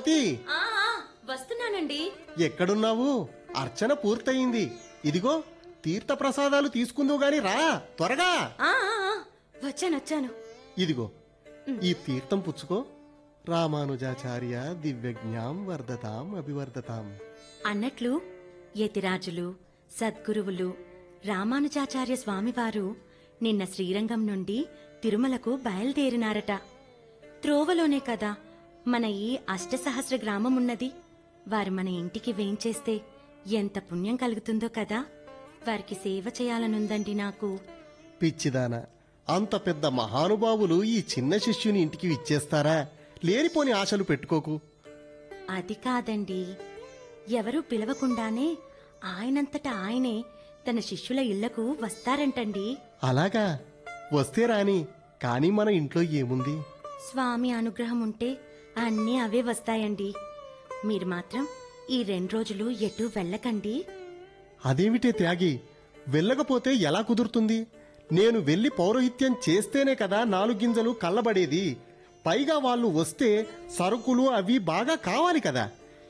రామావతి ఆ ఆ, వస్తున్నానండి ఎక్కడున్నావు అర్చన పూర్తయింది ఇదిగో తీర్థ ప్రసాదాలు తీసుకుందువు గాని రా త్వరగా ఆ ఆ, ఆ, వచ్చాను వచ్చాను ఇదిగో ఈ తీర్థం పుచ్చుకో రామానుజాచార్య దివ్యజ్ఞాం వర్ధతాం అభివర్ధతాం అన్నట్లు యతిరాజులు సద్గురువులు రామానుజాచార్య స్వామివారు నిన్న శ్రీరంగం నుండి తిరుమలకు బయలుదేరినారట త్రోవలోనే కదా మన ఈ అష్టసహస్ర గ్రామం ఉన్నది వారు మన ఇంటికి వేంచేస్తే ఎంత పుణ్యం కలుగుతుందో కదా వారికి సేవ చేయాలనుందండి నాకు పిచ్చిదాన అంత పెద్ద మహానుభావులు ఈ చిన్న శిష్యుని ఇంటికి ఇచ్చేస్తారా లేనిపోని ఆశలు పెట్టుకోకు అది కాదండి ఎవరూ పిలవకుండానే ఆయనంతట ఆయనే తన శిష్యుల ఇళ్లకు వస్తారంటండి అలాగా వస్తే రాని కానీ మన ఇంట్లో ఏముంది స్వామి అనుగ్రహం ఉంటే అన్నీ అవే వస్తాయండి మీరు మాత్రం ఈ రెండు రోజులు ఎటూ వెళ్ళకండి అదేమిటే త్యాగి వెళ్ళకపోతే ఎలా కుదురుతుంది నేను వెళ్లి పౌరోహిత్యం చేస్తేనే కదా నాలుగు గింజలు కళ్ళబడేది పైగా వాళ్ళు వస్తే సరుకులు అవి బాగా కావాలి కదా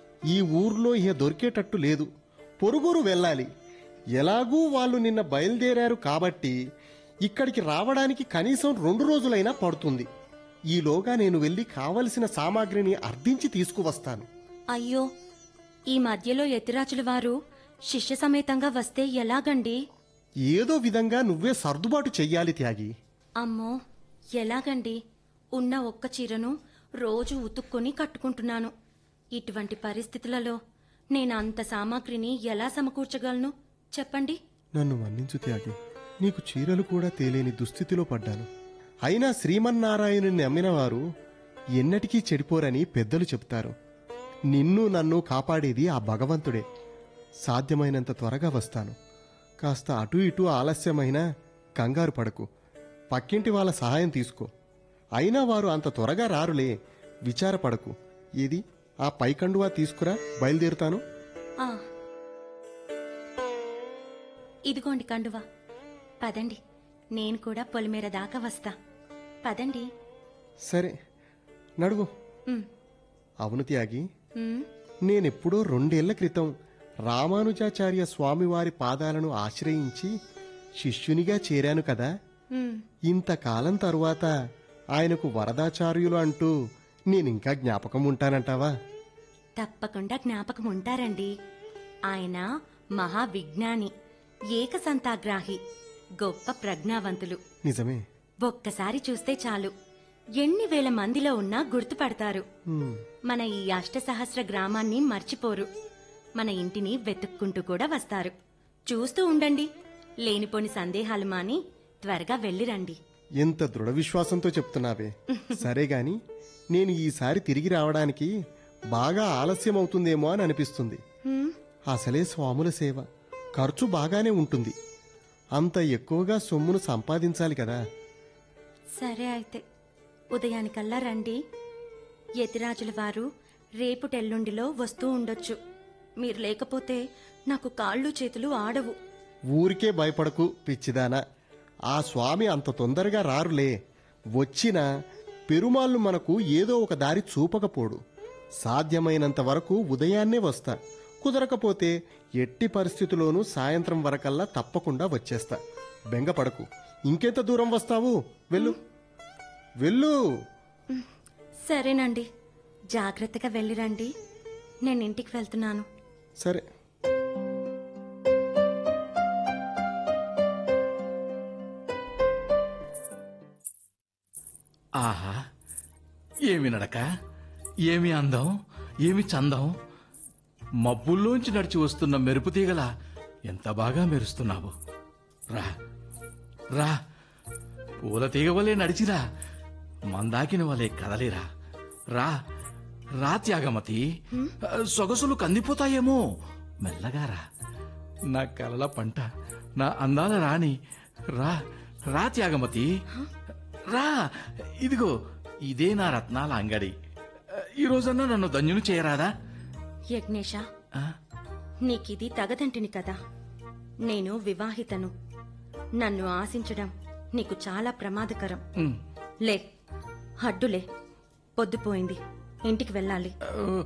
ఈ ఊర్లో ఇహ దొరికేటట్టు లేదు పొరుగురు వెళ్ళాలి ఎలాగూ వాళ్ళు నిన్న బయలుదేరారు కాబట్టి ఇక్కడికి రావడానికి కనీసం రెండు రోజులైనా పడుతుంది ఈలోగా నేను వెళ్లి కావలసిన సామాగ్రిని అర్థించి తీసుకువస్తాను అయ్యో ఈ మధ్యలో యతిరాజుల వారు శిష్య సమేతంగా వస్తే ఎలాగండి ఏదో విధంగా నువ్వే సర్దుబాటు చెయ్యాలి త్యాగి అమ్మో ఎలాగండి ఉన్న ఒక్క చీరను రోజు ఉతుక్కొని కట్టుకుంటున్నాను ఇటువంటి పరిస్థితులలో నేను అంత సామాగ్రిని ఎలా సమకూర్చగలను చెప్పండి నన్ను మన్నించు త్యాగి నీకు చీరలు కూడా తేలేని దుస్థితిలో పడ్డాను అయినా శ్రీమన్నారాయణుని నమ్మిన వారు ఎన్నటికీ చెడిపోరని పెద్దలు చెప్తారు నిన్ను నన్ను కాపాడేది ఆ భగవంతుడే సాధ్యమైనంత త్వరగా వస్తాను కాస్త అటు ఇటు ఆలస్యమైనా కంగారు పడకు పక్కింటి వాళ్ళ సహాయం తీసుకో అయినా వారు అంత త్వరగా రారులే విచారపడకు ఏది ఆ పైకండువా తీసుకురా బయలుదేరుతాను ఆ ఇదిగోండి కండువా పదండి నేను కూడా పొలిమేర దాకా వస్తా పదండి సరే నడువు ఉమ్, అవును త్యాగి ఉమ్, నేనెప్పుడో రెండేళ్ల క్రితం రామానుజాచార్య స్వామివారి పాదాలను ఆశ్రయించి శిష్యునిగా చేరాను కదా ఉమ్. ఇంతకాలం తరువాత ఆయనకు వరదాచార్యులు అంటూ నేనింకా జ్ఞాపకం ఉంటానంటావా తప్పకుండా జ్ఞాపకం ఉంటారండి ఆయన మహావిజ్ఞాని ఏకసంతాగ్రాహి గొప్ప ప్రజ్ఞావంతులు నిజమే ఒక్కసారి చూస్తే చాలు ఎన్ని వేల మందిలో ఉన్నా గుర్తుపడతారు హ్మ్. మన ఈ అష్టసహస్ర గ్రామాన్ని మర్చిపోరు మన ఇంటిని వెతుక్కుంటూ కూడా వస్తారు చూస్తూ ఉండండి లేనిపోని సందేహాలు మాని త్వరగా వెళ్ళిరండి ఎంత దృఢ విశ్వాసంతో చెప్తున్నావే సరే గాని నేను ఈసారి తిరిగి రావడానికి బాగా ఆలస్యం అవుతుందేమో అని అనిపిస్తుంది హ్మ్, అసలే స్వాముల సేవ ఖర్చు బాగానే ఉంటుంది అంత ఎక్కువగా సొమ్మును సంపాదించాలి కదా సరే అయితే ఉదయానికల్లా రండి యతిరాజుల వారు రేపుటెల్లుండిలో వస్తూ ఉండొచ్చు మీరు లేకపోతే నాకు కాళ్ళు చేతులు ఆడవు ఊరికే భయపడకు పిచ్చిదానా ఆ స్వామి అంత తొందరగా రారులే వచ్చినా పెరుమాళ్ళు మనకు ఏదో ఒక దారి చూపకపోడు సాధ్యమైనంత వరకు ఉదయాన్నే వస్తా కుదరకపోతే ఎట్టి పరిస్థితుల్లోనూ సాయంత్రం వరకల్లా తప్పకుండా వచ్చేస్తా బెంగపడకు ఇంకెంత దూరం వస్తావు వెళ్ళు వెళ్ళు సరేనండి జాగ్రత్తగా వెళ్ళిరండి నేను ఇంటికి వెళ్తున్నాను సరే ఆహా ఏమి నడక ఏమి అందం ఏమి చందం మబ్బుల్లోంచి నడిచి వస్తున్న మెరుపు తీగల ఎంత బాగా మెరుస్తున్నావు రా రా పూల తీగ వలె నడిచిరా మందాకిన వలె కదలిరా రా రా త్యాగమతి సొగసులు కందిపోతాయేమో మెల్లగా రా నా కలల పంట నా అందాల రాణి రా రా త్యాగమతి రా ఇదిగో ఇదే నా రత్నాల అంగడి ఈ రోజన్నా నన్ను ధన్యుని చేయరాదా యజ్ఞేష ఆ? నీకిది తగదంటిని కదా నేను వివాహితను నన్ను ఆశించడం నీకు చాలా ప్రమాదకరం ఉమ్. లే హడ్డులే పొద్దుపోయింది ఇంటికి వెళ్ళాలి ఆ,